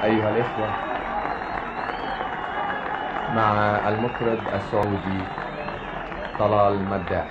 أيها الإخوة مع المطرب السعودي طلال مداح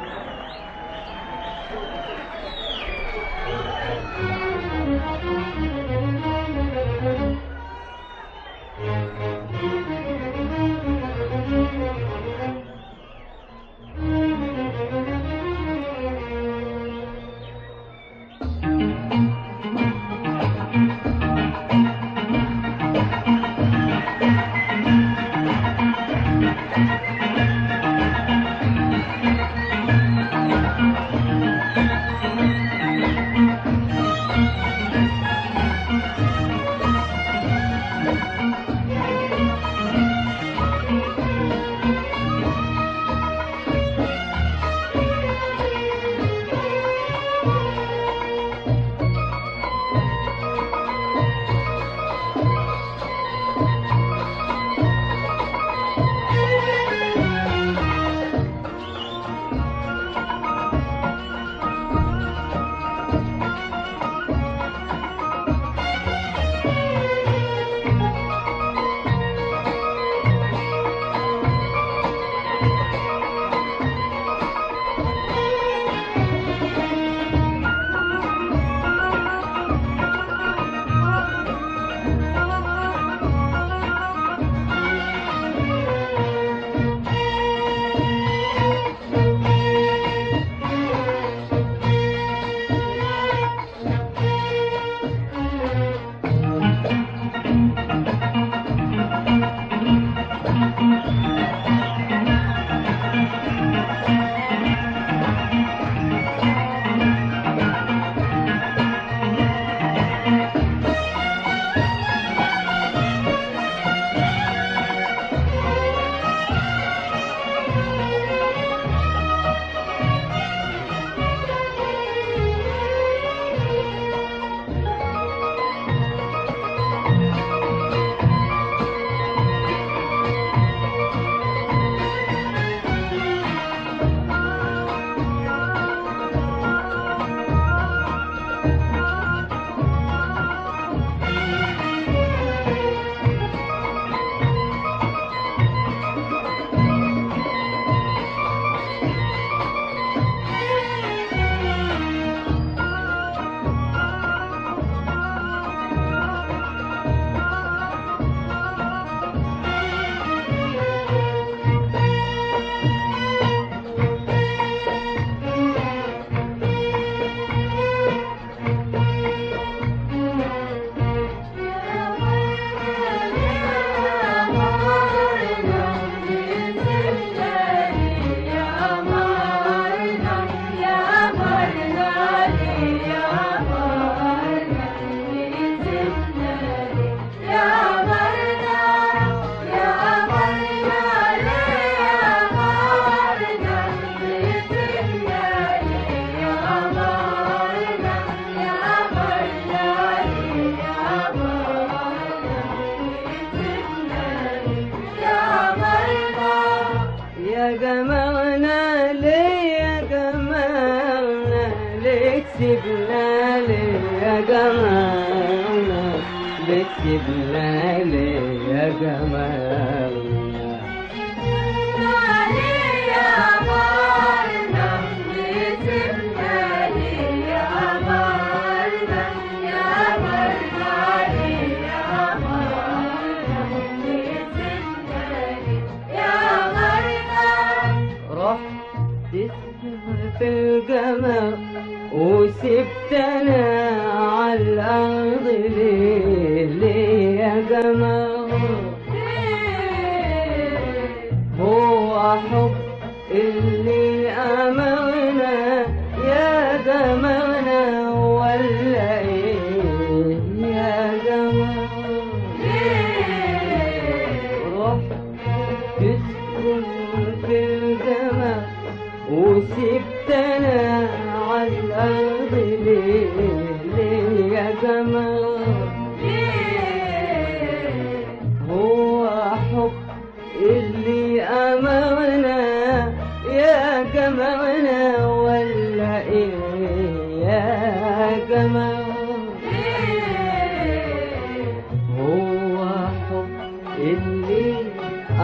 يا قمرنا لي يا قمرنا ليك سيبنا لي يا قمرنا ليك سيبنا لي يا قمرنا رحت تسهر في القمر وسبتنا على الأرض ليه ليه يا قمر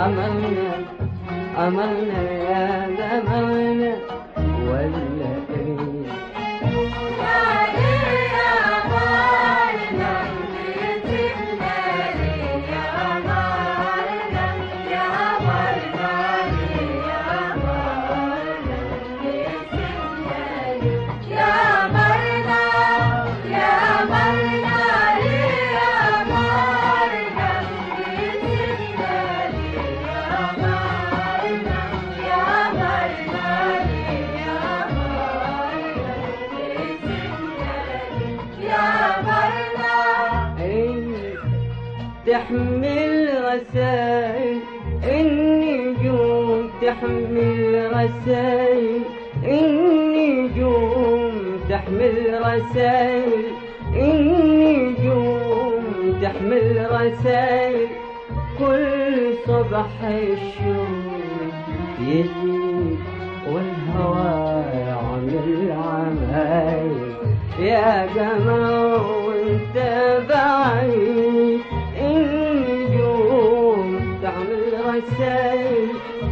عملنا عملنا يا جمالنا ولا ايه إيه تحمل رسائل النجوم تحمل رسائل النجوم تحمل رسائل النجوم تحمل رسائل كل صبح الشوق يزيد والهوى يعمل عمايل يا جماعة وانت بعيد النجوم تعمل رسائل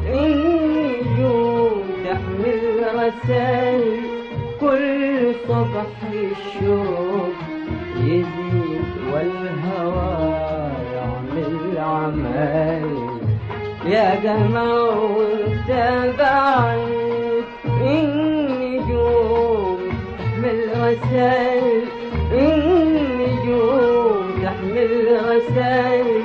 النجوم تحمل رسائل كل صبح الشوق يزيد والهوى يعمل عمايل يا جماعة وانت بعيد النجوم تحمل رسائل النجوم تحمل رسائل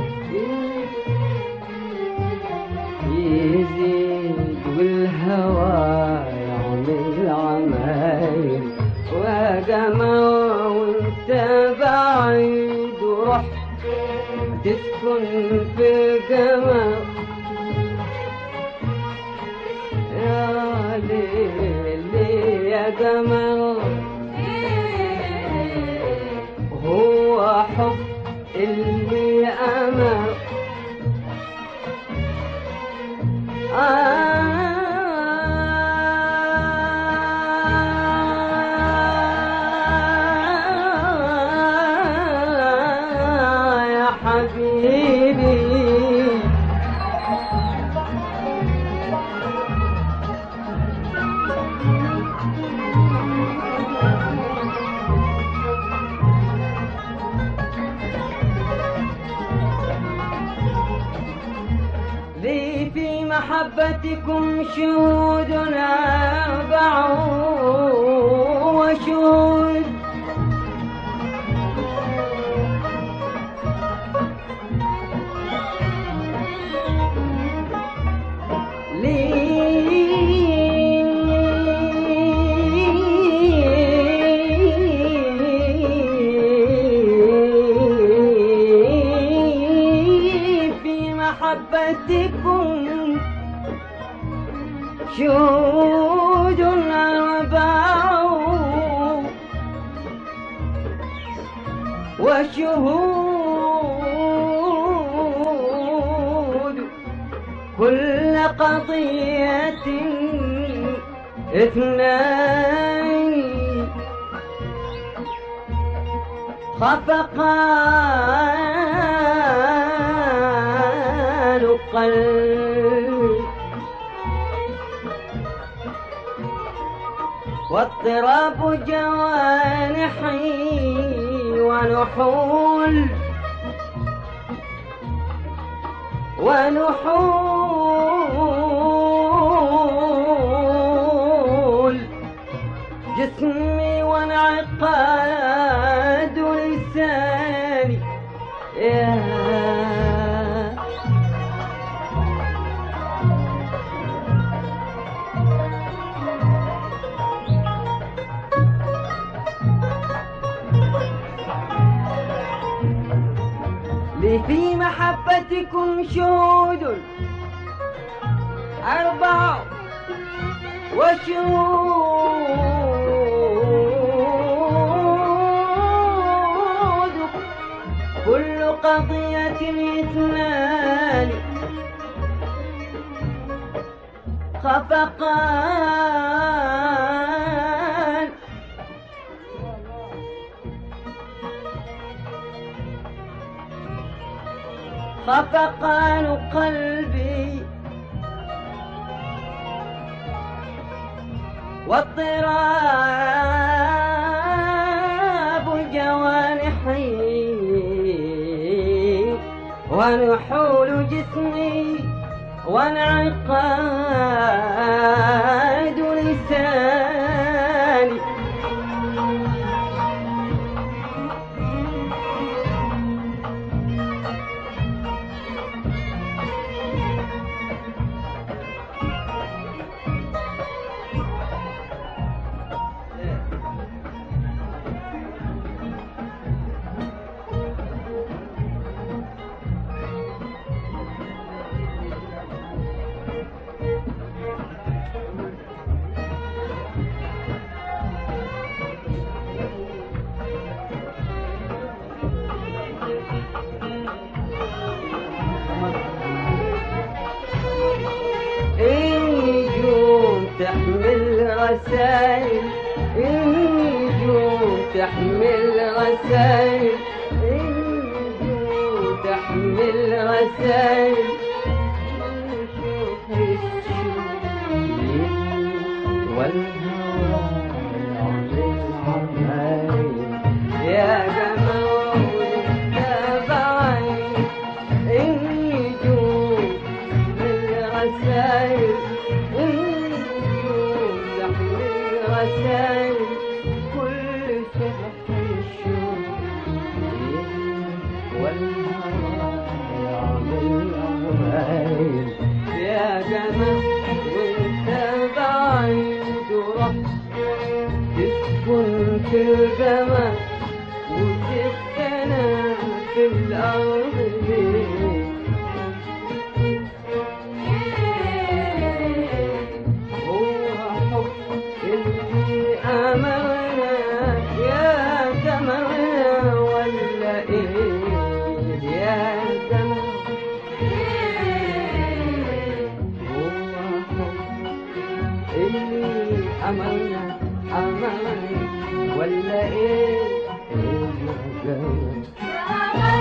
يزيد والهوى يعمل عمايل ويا جماعة وانت بعيد ورحت تسكن في جمال يا ليل يا جمال هو حب اللي أمر آه يا حبيبي لي في محبتكم شهود أربع وشهود لي في محبتكم شهود أربع وشهود كل قضية اثنين خفقان القلب واضطراب جوانحي ونحول ونحول جسمي وانعقاد لساني يا لي في محبتكم شهود أربعة وشهود كل قضية اثنان خفقان خفقان قلبي واضطراب جوانحي ونحول جسمي وانعقاد لساني النجوم تحمل رسائل النجوم تحمل رسائل النجوم تحمل رسائل نشوف الشوق والهوى يعمل عمايل يا جمال تابعين النجوم الرسائل النجوم تحمل رسائل كل صبح الشوق والهوى يعمل عمايل يا جمال وانت بعيد ورحت تسكن في الجمال وتبقى في الأرض هو حب اللي أمرنا يا جمالنا ولا إيه يا جمال هو حب اللي أمرنا أمرنا ولا إيه إيه يا جمال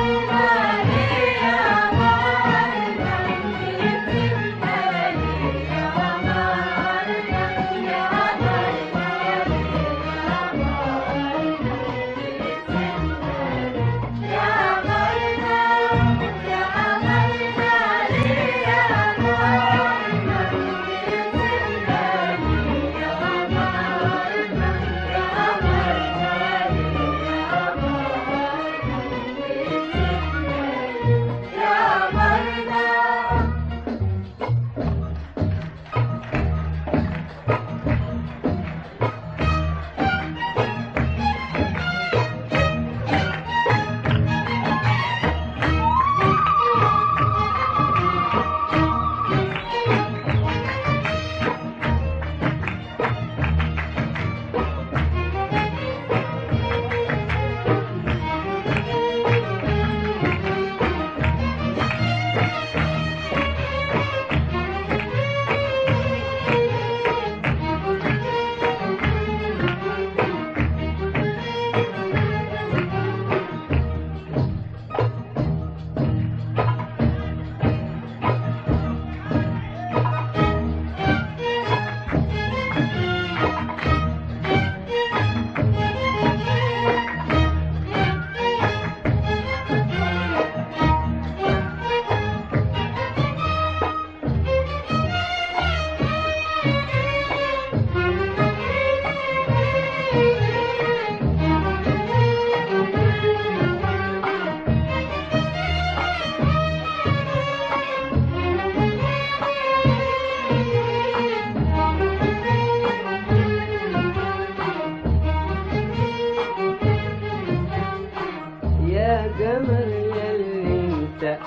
يا قمر يلي انت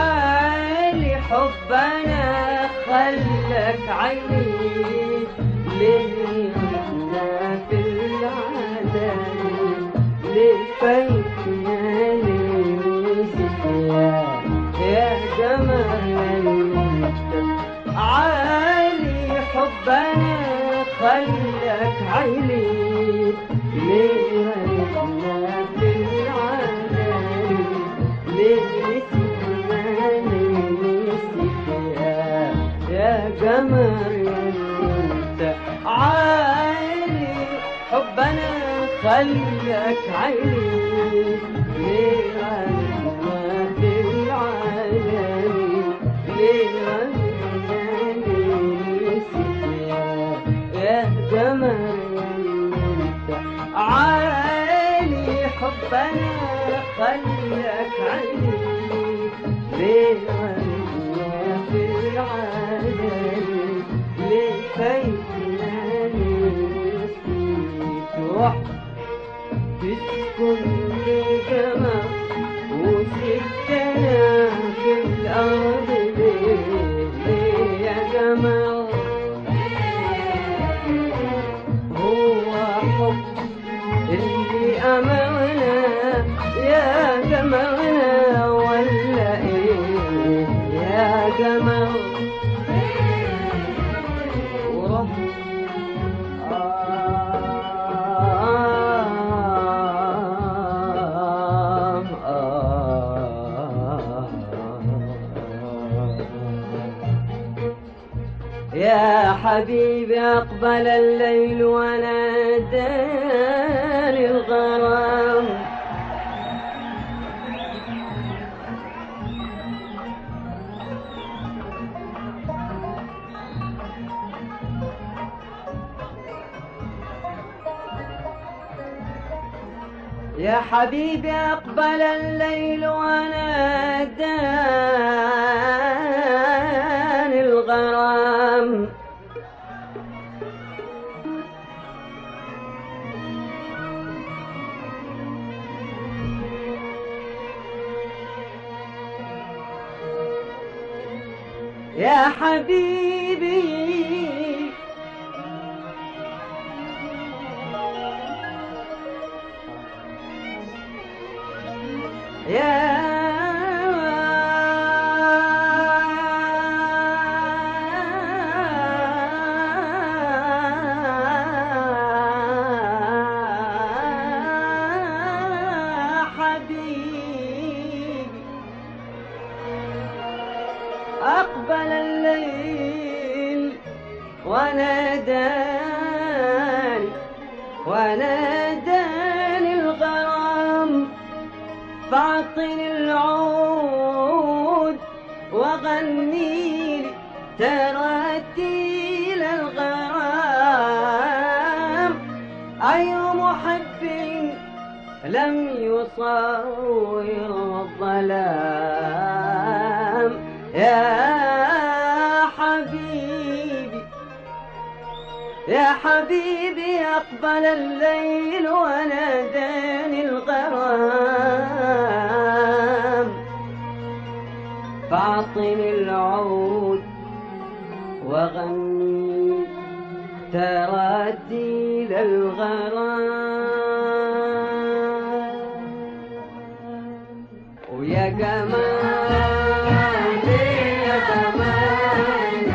عالي حبنا خلك عيني ليه احنا في العالم ليه فايتنا ليه نسيتنا يا قمر يلي انت عالي حبنا خلك عيني ليه احنا في العالم ليه نسيتنا خلك عيني ليه غنى في العالم ليه غنى يا جمال انت عالي حبنا خلك عيني ليه غنى في العالم ليه فايتنا نسيت وحدي تسكن في جمال وسبتنا في الأرض ليه ليه يا جمال هو حب اللي أمرنا يا جمالنا ولا إيه يا جمال ورحت يا حبيبي أقبل الليل وناداني الغرام يا حبيبي أقبل الليل وناداني الغرام يا حبيبي يا حبيبي أقبل الليل وناداني وناداني الغرام فاعطني العود وغني لي تراتيل الغرام أي محب لم يصور الظلام يا حبيبي يا حبيبي أقبل الليل وناداني الغرام فاعطني العود وغني تراتيل الغرام ويا جمال يا جمال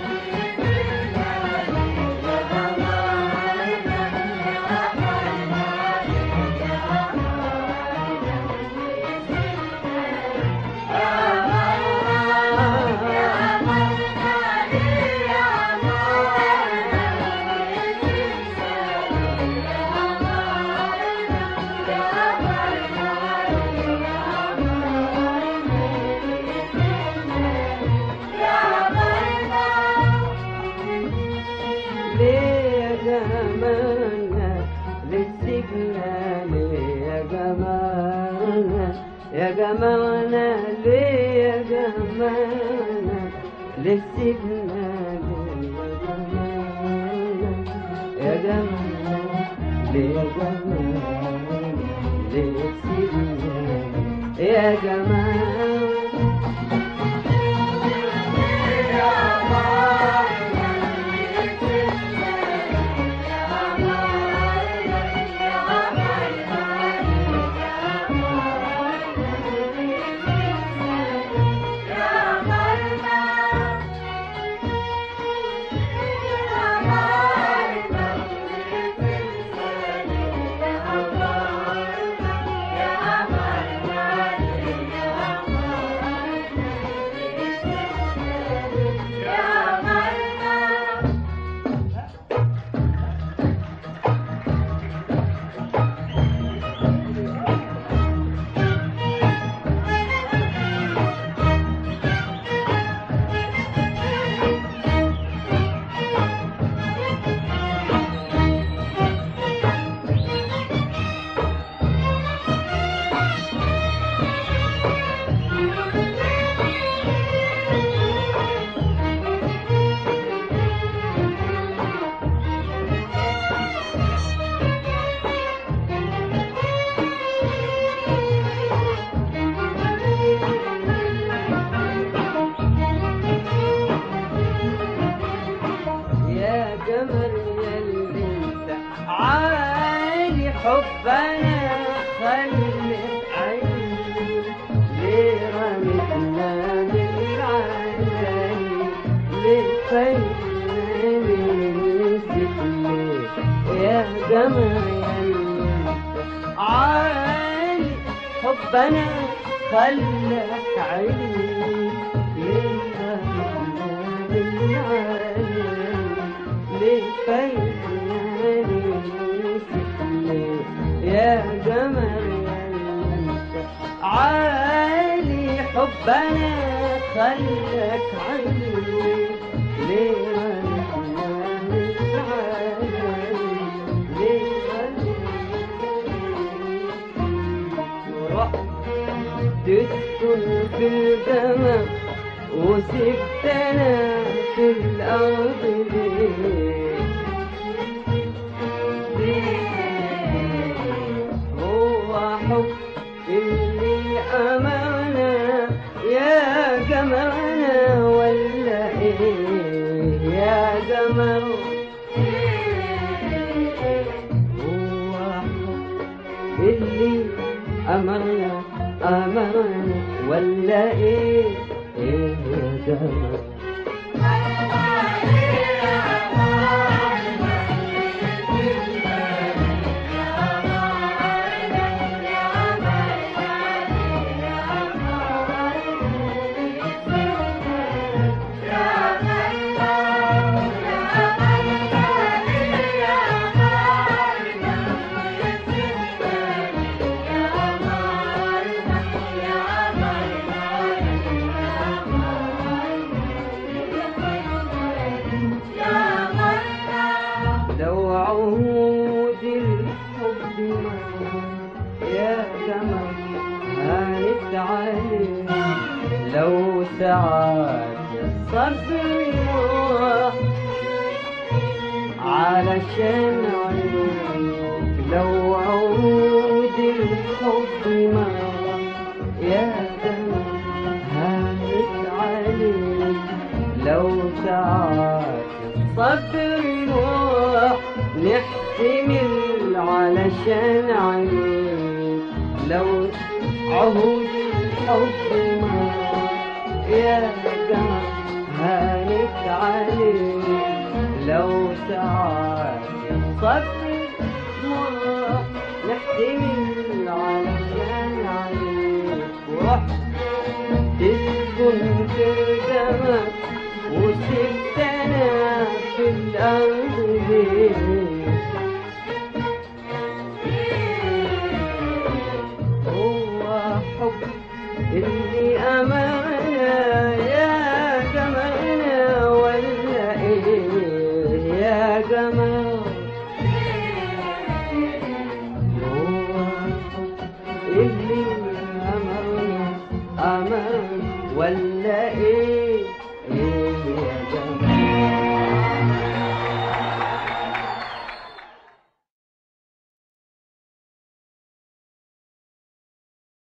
ليه يا جمالنا للسجنة ليه يا جمالنا يا جمالنا ليه يا جمالنا للسجنة ليه يا جمالنا يا جمالنا ليه يا جمالنا للسجنة يا جمال يا فايتني نسيت ليه يا جمال عالي حبنا خلاك عيني ليه غفلان العالم ليه فايتني نسيت ليه يا جمال عالي حبنا خلك عيني ليه غفلان العالم ليه غفلان تسكن في الدماء وسبتنا في الأرض ليه هو حب اللي أمرنا يا جمرنا ولا إيه يا جمر هو حب اللي أمرنا أمرنا ولا إيه إيه يا جمر لو عود الحب يا جمر هانت عليه لو ساعات الصبر راح علشان عيونك لو عود الحب ما يا جمر هانت عليك لو ساعات الصبر راح نحتمل علشان عينيك لو عهود الحب ما يا جمر هانت عليك لو ساعات الصبر راح نحتمل علشان عينيك ورحت تسكن في دمك وسبتنا في الأرض ليه هو حب اللي أمرنا يا جمالنا ولا إيه يا جمال هو حب اللي أمرنا أمر ولا إيه